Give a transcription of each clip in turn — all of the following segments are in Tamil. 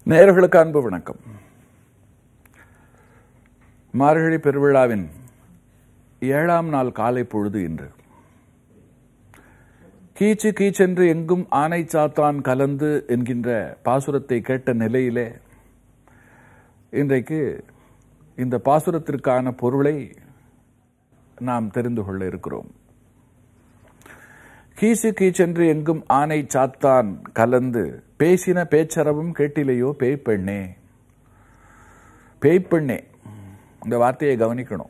நேயர்களுக்கு அன்பு வணக்கம் மார்கழி பெருவிழாவின் ஏழாம் நாள் காலை பொழுது இன்று கீச்சு கீச்சென்று எங்கும் ஆனை சாத்தான் கலந்து என்கின்ற பாசுரத்தை கேட்ட நிலையிலே இன்றைக்கு இந்த பாசுரத்திற்கான பொருளை நாம் தெரிந்து கொள்ள இருக்கிறோம் கீசு கீச்சென்று எங்கும் ஆனை சாத்தான் கலந்து பேசின பேச்சரவும் கேட்டிலையோ பேய்ப்பெண்ணே பேய்ப்பெண்ணே இந்த வார்த்தையை கவனிக்கணும்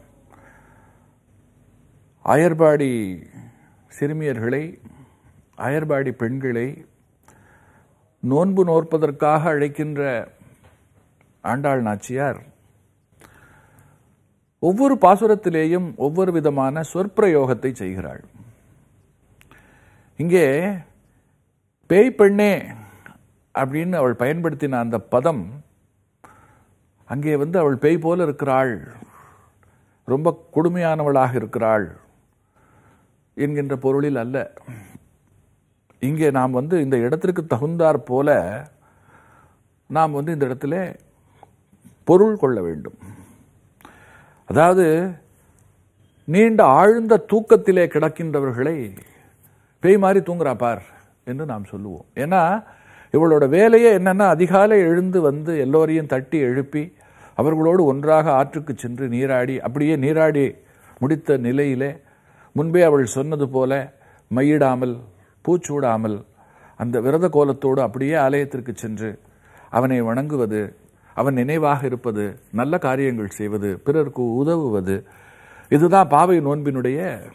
அயர்பாடி சிறுமியர்களை அயர்பாடி பெண்களை நோன்பு நோற்பதற்காக அழைக்கின்ற ஆண்டாள் நாச்சியார் ஒவ்வொரு பாசுரத்திலேயும் ஒவ்வொரு விதமான சொற்பிரயோகத்தை செய்கிறாள் இங்கே பேய் பெண்ணே அப்படின்னு அவள் பயன்படுத்தின அந்த பதம் அங்கே வந்து அவள் பேய் போல இருக்கிறாள் ரொம்ப கொடுமையானவளாக இருக்கிறாள் என்கின்ற பொருளில் அல்ல இங்கே நாம் வந்து இந்த இடத்திற்கு தகுந்தாற் போல நாம் வந்து இந்த இடத்துல பொருள் கொள்ள வேண்டும் அதாவது நீண்ட ஆழ்ந்த தூக்கத்திலே கிடக்கின்றவர்களை பேய் மாதிரி தூங்குறா பார் என்று நாம் சொல்லுவோம் ஏன்னா இவளோட வேலையே என்னன்னா அதிகாலை எழுந்து வந்து எல்லோரையும் தட்டி எழுப்பி அவர்களோடு ஒன்றாக ஆற்றுக்கு சென்று நீராடி அப்படியே நீராடி முடித்த நிலையிலே முன்பே அவள் சொன்னது போல மையிடாமல் பூச்சூடாமல் அந்த விரத கோலத்தோடு அப்படியே ஆலயத்திற்கு சென்று அவனை வணங்குவது அவன் நினைவாக இருப்பது நல்ல காரியங்கள் செய்வது பிறருக்கு உதவுவது இதுதான் பாவை நோன்பினுடைய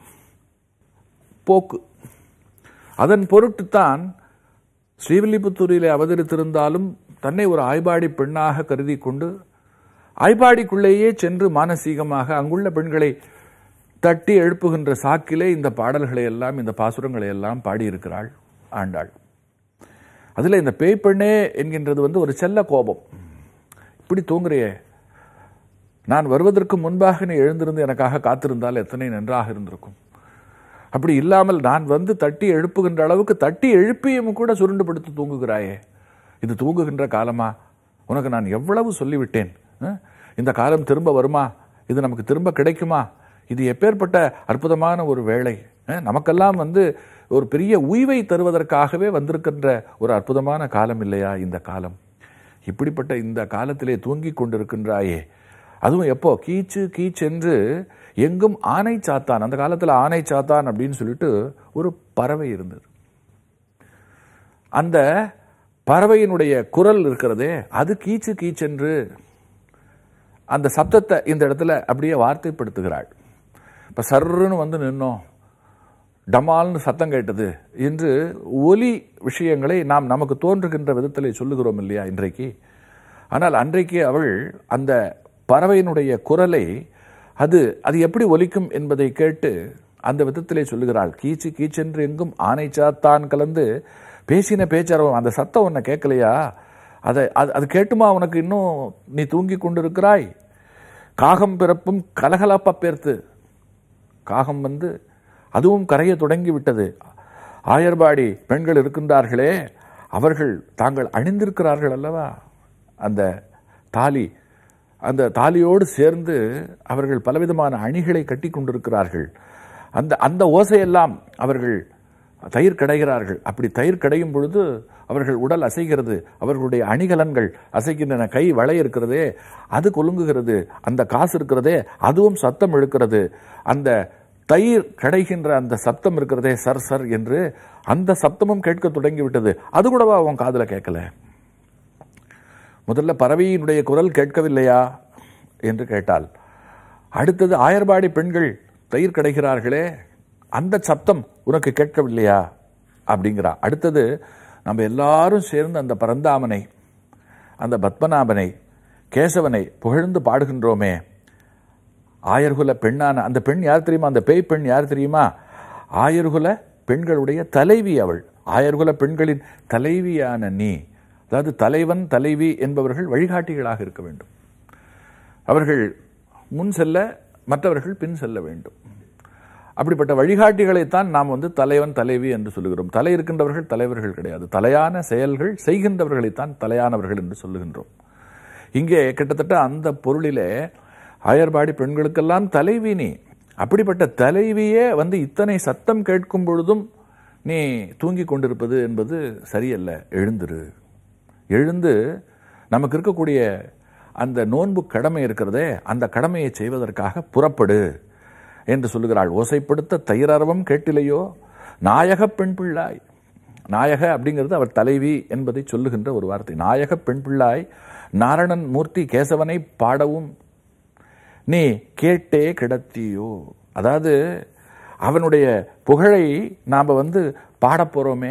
போக்கு அதன் பொருட்டுத்தான் ஸ்ரீவில்லிபுத்தூரிலே அவதரித்திருந்தாலும் தன்னை ஒரு ஆய்பாடி பெண்ணாக கருதி கொண்டு ஆய்பாடிக்குள்ளேயே சென்று மானசீகமாக அங்குள்ள பெண்களை தட்டி எழுப்புகின்ற சாக்கிலே இந்த பாடல்களை எல்லாம் இந்த பாசுரங்களை எல்லாம் பாடியிருக்கிறாள் ஆண்டாள் அதில் இந்த பேய் பெண்ணே என்கின்றது வந்து ஒரு செல்ல கோபம் இப்படி தூங்குறியே நான் வருவதற்கு முன்பாக நீ எழுந்திருந்து எனக்காக காத்திருந்தால் எத்தனை நன்றாக இருந்திருக்கும் அப்படி இல்லாமல் நான் வந்து தட்டி எழுப்புகின்ற அளவுக்கு தட்டி எழுப்பியும் கூட சுருண்டுபடுத்தி தூங்குகிறாயே இது தூங்குகின்ற காலமா உனக்கு நான் எவ்வளவு சொல்லிவிட்டேன் அஹ்? இந்த காலம் திரும்ப வருமா இது நமக்கு திரும்ப கிடைக்குமா இது எப்பேற்பட்ட அற்புதமான ஒரு வேலை அஹ்? நமக்கெல்லாம் வந்து ஒரு பெரிய உய்வை தருவதற்காகவே வந்திருக்கின்ற ஒரு அற்புதமான காலம் இல்லையா இந்த காலம் இப்படிப்பட்ட இந்த காலத்திலே தூங்கிக் கொண்டிருக்கின்றாயே அதுவும் எப்போ கீச்சு கீச்சென்று எங்கும் ஆனை சாத்தான் அந்த காலத்தில் ஆனை சாத்தான் அப்படின்னு சொல்லிட்டு ஒரு பறவை இருந்தது அந்த பறவையினுடைய குரல் இருக்கிறதே அது கீச்சு கீச்சென்று அந்த சப்தத்தை இந்த இடத்துல அப்படியே வார்த்தைப்படுத்துகிறாள் இப்போ சர்ருன்னு வந்து நின்னோம் டமால்னு சத்தம் கேட்டது என்று ஒலி விஷயங்களை நாம் நமக்கு தோன்றுகின்ற விதத்திலே சொல்லுகிறோம் இல்லையா இன்றைக்கு ஆனால் அன்றைக்கு அவள் அந்த பறவையினுடைய குரலை அது அது எப்படி ஒலிக்கும் என்பதை கேட்டு அந்த விதத்திலே சொல்லுகிறாள் கீச்சு கீச்சென்று எங்கும் ஆனை சாத்தான் கலந்து பேசின பேச்சரவம் அந்த சத்தம் உன்னை கேட்கலையா அதை அது அது கேட்டுமா உனக்கு இன்னும் நீ தூங்கி கொண்டிருக்கிறாய் காகம் பிறப்பும் கலகலப்பா பேர்த்து காகம் வந்து அதுவும் கரைய தொடங்கி விட்டது ஆயர்பாடி பெண்கள் இருக்கின்றார்களே அவர்கள் தாங்கள் அணிந்திருக்கிறார்கள் அல்லவா அந்த தாலி அந்த தாலியோடு சேர்ந்து அவர்கள் பலவிதமான அணிகளை கட்டி கொண்டிருக்கிறார்கள் அந்த அந்த ஓசையெல்லாம் அவர்கள் தயிர் கடைகிறார்கள் அப்படி தயிர் கடையும் பொழுது அவர்கள் உடல் அசைகிறது அவர்களுடைய அணிகலன்கள் அசைக்கின்றன கை வளை இருக்கிறதே அது கொலுங்குகிறது அந்த காசு இருக்கிறதே அதுவும் சத்தம் இழுக்கிறது அந்த தயிர் கடைகின்ற அந்த சப்தம் இருக்கிறதே சர் சர் என்று அந்த சப்தமும் கேட்க தொடங்கி விட்டது அது கூடவா அவன் காதுல கேட்கல முதல்ல பறவையினுடைய குரல் கேட்கவில்லையா என்று கேட்டால் அடுத்தது ஆயர்பாடி பெண்கள் தயிர் கிடைக்கிறார்களே அந்த சப்தம் உனக்கு கேட்கவில்லையா அப்படிங்கிறா அடுத்தது நம்ம எல்லாரும் சேர்ந்து அந்த பரந்தாமனை அந்த பத்மநாபனை கேசவனை புகழ்ந்து பாடுகின்றோமே ஆயர்குல பெண்ணான அந்த பெண் யார் தெரியுமா அந்த பேய் பெண் யார் தெரியுமா ஆயர்குல பெண்களுடைய தலைவி அவள் ஆயர்குல பெண்களின் தலைவியான நீ அதாவது தலைவன் தலைவி என்பவர்கள் வழிகாட்டிகளாக இருக்க வேண்டும் அவர்கள் முன் செல்ல மற்றவர்கள் பின் செல்ல வேண்டும் அப்படிப்பட்ட வழிகாட்டிகளைத்தான் நாம் வந்து தலைவன் தலைவி என்று சொல்லுகிறோம் தலை இருக்கின்றவர்கள் தலைவர்கள் கிடையாது தலையான செயல்கள் செய்கின்றவர்களைத்தான் தலையானவர்கள் என்று சொல்லுகின்றோம் இங்கே கிட்டத்தட்ட அந்த பொருளிலே ஆயர்பாடி பெண்களுக்கெல்லாம் தலைவி நீ அப்படிப்பட்ட தலைவியே வந்து இத்தனை சத்தம் கேட்கும் பொழுதும் நீ தூங்கி கொண்டிருப்பது என்பது சரியல்ல எழுந்திரு எழுந்து நமக்கு இருக்கக்கூடிய அந்த நோன்பு கடமை இருக்கிறதே அந்த கடமையை செய்வதற்காக புறப்படு என்று சொல்லுகிறாள் ஓசைப்படுத்த தயிரரவம் கேட்டிலையோ நாயக பெண் பிள்ளாய் நாயக அப்படிங்கிறது அவர் தலைவி என்பதை சொல்லுகின்ற ஒரு வார்த்தை நாயக பெண் பிள்ளாய் நாரணன் மூர்த்தி கேசவனை பாடவும் நீ கேட்டே கிடத்தியோ அதாவது அவனுடைய புகழை நாம் வந்து பாடப் போகிறோமே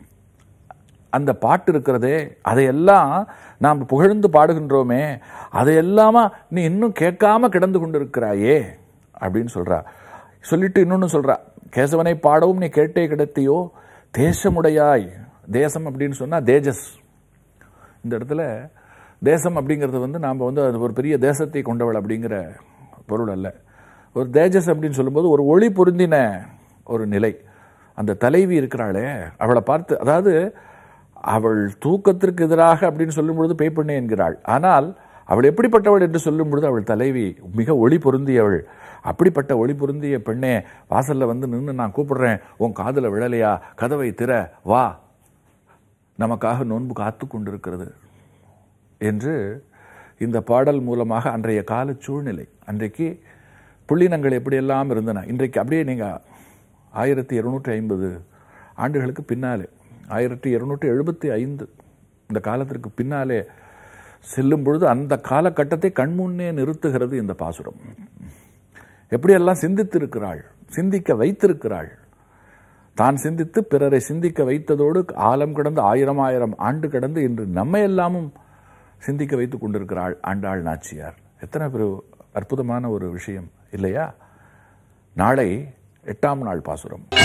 அந்த பாட்டு இருக்கிறதே அதையெல்லாம் நாம் புகழ்ந்து பாடுகின்றோமே அதையெல்லாமா நீ இன்னும் கேட்காம கிடந்து கொண்டிருக்கிறாயே அப்படின்னு சொல்றா சொல்லிட்டு இன்னொன்னு சொல்றா கேசவனை பாடவும் நீ கேட்டே கிடத்தியோ தேசமுடையாய் தேசம் அப்படின்னு சொன்னா தேஜஸ் இந்த இடத்துல தேசம் அப்படிங்கிறது வந்து நாம் வந்து அது ஒரு பெரிய தேசத்தை கொண்டவள் அப்படிங்கிற பொருள் அல்ல ஒரு தேஜஸ் அப்படின்னு சொல்லும்போது ஒரு ஒளி பொருந்தின ஒரு நிலை அந்த தலைவி இருக்கிறாளே அவளை பார்த்து அதாவது அவள் தூக்கத்திற்கு எதிராக அப்படின்னு சொல்லும் பொழுது பேய்ப்பண்ணே என்கிறாள் ஆனால் அவள் எப்படிப்பட்டவள் என்று சொல்லும் பொழுது அவள் தலைவி மிக ஒளி பொருந்தியவள் அப்படிப்பட்ட ஒளி பொருந்திய பெண்ணே வாசல்ல வந்து நின்று நான் கூப்பிடுறேன் உன் காதுல விழலையா கதவை திற வா நமக்காக நோன்பு காத்து கொண்டிருக்கிறது என்று இந்த பாடல் மூலமாக அன்றைய கால சூழ்நிலை அன்றைக்கு புள்ளினங்கள் எப்படியெல்லாம் இருந்தன இன்றைக்கு அப்படியே நீங்கள் ஆயிரத்தி இருநூற்றி ஐம்பது ஆண்டுகளுக்கு பின்னாலே ஆயிரத்தி இருநூற்றி எழுபத்தி ஐந்து இந்த காலத்திற்கு பின்னாலே செல்லும் பொழுது அந்த காலகட்டத்தை கண்முன்னே நிறுத்துகிறது இந்த பாசுரம் எப்படியெல்லாம் சிந்தித்திருக்கிறாள் சிந்திக்க வைத்திருக்கிறாள் தான் சிந்தித்து பிறரை சிந்திக்க வைத்ததோடு ஆலம் கடந்து ஆயிரம் ஆயிரம் ஆண்டு கடந்து இன்று நம்மை எல்லாமும் சிந்திக்க வைத்துக் கொண்டிருக்கிறாள் ஆண்டாள் நாச்சியார் எத்தனை பெரு அற்புதமான ஒரு விஷயம் இல்லையா நாளை எட்டாம் நாள் பாசுரம்